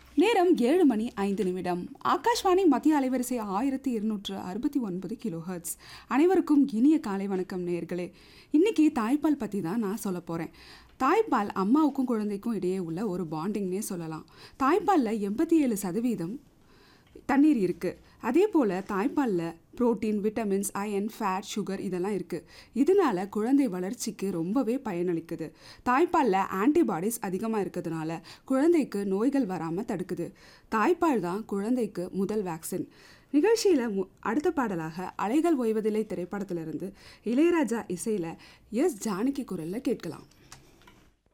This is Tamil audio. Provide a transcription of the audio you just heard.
நேரம் ஏழு மணி ஐந்து நிமிடம் ஆகாஷ்வாணி மத்திய அலைவரிசை ஆயிரத்தி இருநூற்று அறுபத்தி ஒன்பது கிலோ ஹெர்ட்ஸ் அனைவருக்கும் இனிய காலை வணக்கம் நேர்களே இன்னைக்கு தாய்ப்பால் பற்றி தான் நான் சொல்ல போகிறேன் தாய்ப்பால் அம்மாவுக்கும் குழந்தைக்கும் இடையே உள்ள ஒரு பாண்டிங்னே சொல்லலாம் தாய்ப்பாலில் எண்பத்தி ஏழு சதவீதம் தண்ணீர் இருக்குது அதே போல் தாய்ப்பாலில் protein vitamins iron fat sugar இதெல்லாம் இருக்குது இதனால குழந்தை வளர்ச்சிக்கு ரொம்பவே பயனளிக்குது தாய்ப்பாலில் ஆன்டிபாடிஸ் அதிகமாக இருக்கிறதுனால குழந்தைக்கு நோய்கள் வராமல் தடுக்குது தாய்ப்பால் தான் குழந்தைக்கு முதல் வேக்சின் நிகழ்ச்சியில் மு அடுத்த பாடலாக அலைகள் ஓய்வதில்லை திரைப்படத்திலிருந்து இளையராஜா இசையில் எஸ் ஜானகி குரலில் கேட்கலாம்